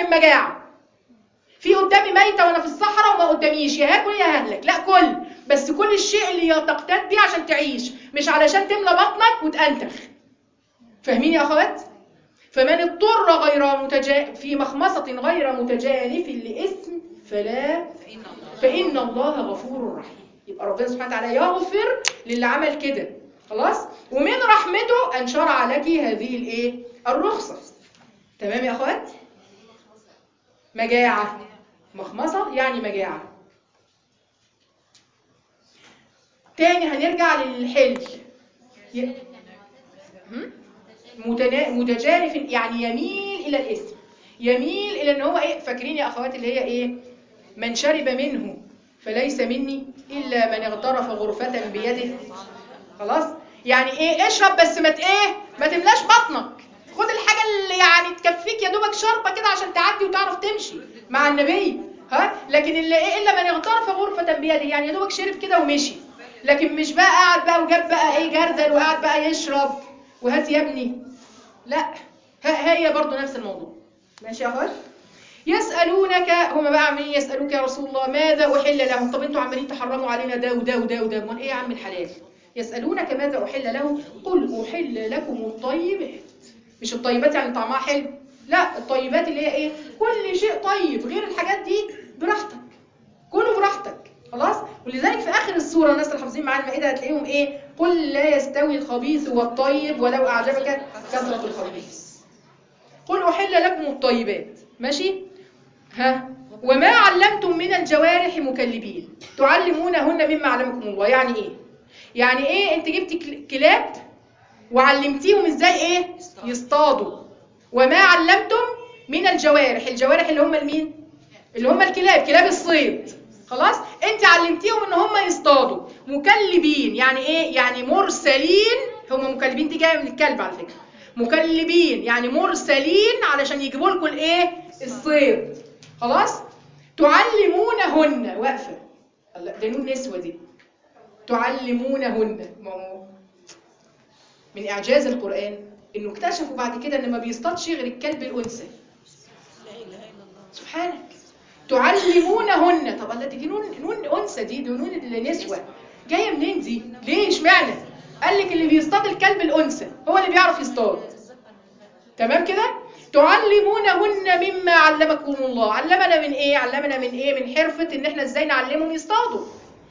المجاعه في قدامي ميته وانا في الصحراء وما قداميش يا هاكل يا ههلك لا كل بس كل الشيء اللي تقتات بيه عشان تعيش مش علشان تملى بطنك وتأنتخ فاهمين يا اخوات فمن اضطر غير متجا... في مخمصة غير متجانف لإثم فلا فإن الله غفور رحيم يبقى ربنا سبحانه وتعالى يغفر للي عمل كده خلاص ومن رحمته أن شرع لك هذه الايه الرخصة تمام يا اخوات مجاعة مخمصة يعني مجاعة تاني هنرجع للحل ي... هم؟ متنا... متجانف يعني يميل الى الاسم يميل الى ان هو ايه فاكرين يا اخوات اللي هي ايه من شرب منه فليس مني الا من اغترف غرفة بيده خلاص يعني ايه اشرب بس ما ت- ايه ما تملاش بطنك خد الحاجة اللي يعني تكفيك يا دوبك شربة كده عشان تعدي وتعرف تمشي مع النبي ها لكن اللي ايه الا من اغترف غرفة بيده يعني يا دوبك شرب كده ومشي لكن مش بقى قاعد بقى وجاب بقى ايه جردل وقاعد بقى يشرب وهات يا ابني لا ها هي برضو نفس الموضوع ماشي يا اخوات يسألونك هما بقى عمالين يسألوك يا رسول الله ماذا أحل لهم طب انتوا عمالين تحرموا علينا ده وده وده وده امال ايه يا عم الحلال يسألونك ماذا أحل لهم قل أحل لكم الطيبات مش الطيبات يعني طعمها حلو لا الطيبات اللي هي ايه كل شيء طيب غير الحاجات دي براحتك كله براحتك خلاص ولذلك في اخر السوره الناس اللي حافظين معانا المائده هتلاقيهم ايه قل لا يستوي الخبيث والطيب ولو اعجبك كثره الخبيث قل احل لكم الطيبات ماشي ها وما علمتم من الجوارح مكلبين تعلمونهن مما علمكم الله يعني ايه يعني ايه انت جبت كل- كلاب وعلمتيهم ازاي ايه يصطادوا وما علمتم من الجوارح الجوارح اللي هم المين اللي هم الكلاب كلاب الصيد خلاص انت علمتيهم ان هم يصطادوا مكلبين يعني ايه يعني مرسلين هم مكلبين دي جايه من الكلب على فكره مكلبين يعني مرسلين علشان يجيبوا لكم الايه الصيد خلاص تعلمونهن واقفه الله، ده نون نسوه دي تعلمونهن ما هو من اعجاز القران انه اكتشفوا بعد كده ان ما بيصطادش غير الكلب الانثى سبحانك تعلمونهن طب الله دي, دي نون نون انثى دي دي نون النسوه جايه منين دي ليه اشمعنى قال لك اللي بيصطاد الكلب الانثى هو اللي بيعرف يصطاد تمام كده تعلمونهن مما علمكم الله علمنا من ايه علمنا من ايه من حرفه ان احنا ازاي نعلمهم يصطادوا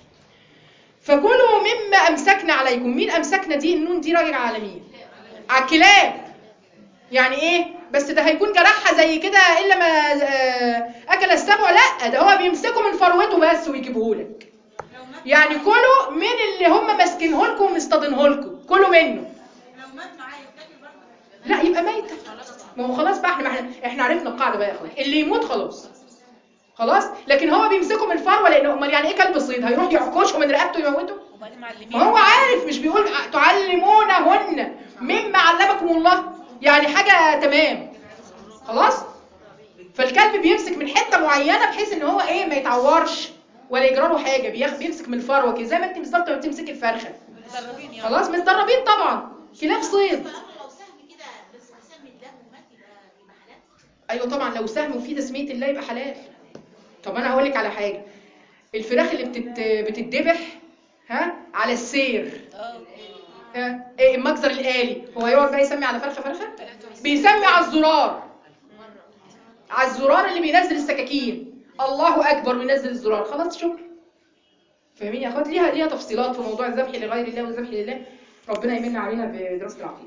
فكلوا مما امسكنا عليكم مين امسكنا دي النون دي راجع على مين على الكلاب يعني ايه بس ده هيكون جرحها زي كده الا ما آه، اكل السبع لا ده هو بيمسكه من فروته بس ويجيبه لك يعني كلوا من اللي هم ماسكينه لكم ومصطادينه لكم كلوا منه لو مات معايا بتاكل برضه لا يبقى ميتة ما هو خلاص بقى احنا ما احنا, احنا عرفنا القاعده بقى يا اخوان اللي يموت خلاص خلاص لكن هو بيمسكه من الفروه لانه امال يعني ايه كلب صيد هيروح يعكشه من رقبته يموته وبعدين معلمين ما هو عارف مش بيقول تعلمونهن مما علمكم الله يعني حاجة تمام خلاص فالكلب بيمسك من حتة معينة بحيث ان هو ايه ما يتعورش ولا يجرى له حاجة بياخ- بيمسك من الفروة كده زي ما انت بالظبط لما بتمسكي الفرخة متدربين يعني خلاص متدربين طبعا كلاب صيد فأنا لو سهم كده بس بسم الله ومات يبقى يبقى حلال ايوه طبعا لو سهم فيه تسمية الله يبقى حلال طب انا هقول لك على حاجة الفراخ اللي بتت... بتتذبح ها على السير اه ها ايه المجزر الآلي هو هيقعد بقى يسمي على فرخة فرخة بيسمي على الزرار على الزرار اللي بينزل السكاكين الله اكبر وينزل الزرار خلاص شكرا فاهمين يا اخوات ليها ليها تفصيلات في موضوع الذبح لغير الله والذبح لله ربنا يمن علينا بدراسة العقيدة